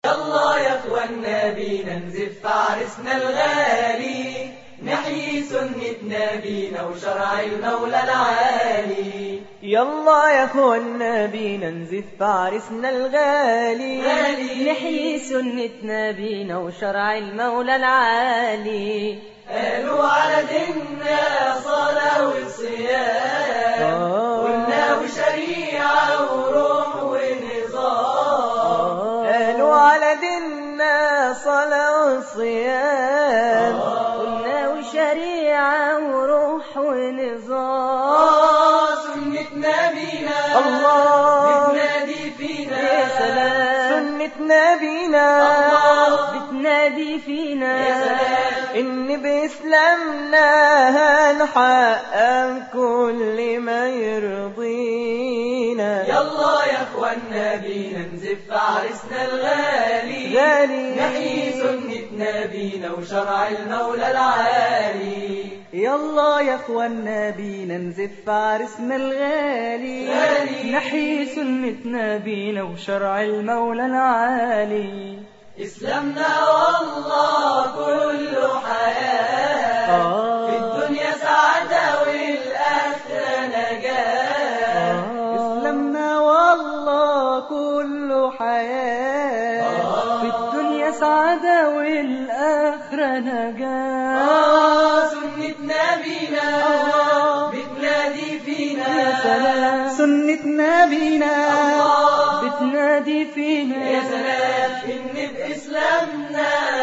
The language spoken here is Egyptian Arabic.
يلا يا اخوانا بينا نزف عرسنا الغالي نحيي سنتنا بينا وشرع المولى العالي يلا يا اخوانا بينا نزف عرسنا الغالي غالي. نحيي سنتنا بينا وشرع المولى العالي قالوا على ديننا صلاة وصيام آه. قلنا وشريعة وروح ونظام قالوا على ديننا صلاة وصيام قلنا وشريعة وروح ونظام آه سنتنا بينا الله. بتنادي فينا يا سلام سنة نبينا الله. بتنادي فينا يا سلام إن بإسلامنا هنحقق كل ما يرضينا يلا يا اخوانا بينا نزف عرسنا الغالي غالي. نحيي سنتنا بينا وشرع المولى العالي يلا يا اخوانا بينا نزف عرسنا الغالي غالي. نحيي سنتنا بينا وشرع المولى العالي إسلامنا والله كله حياة آه. في الدنيا سعادة والآخرة نجاة إسلامنا والله كله حياة في الدنيا سعادة والآخرة نجاة آه سنتنا بينا الله. بتنادي فينا يا سلام سنة نبينا الله. بتنادي فينا يا سلام إن بإسلامنا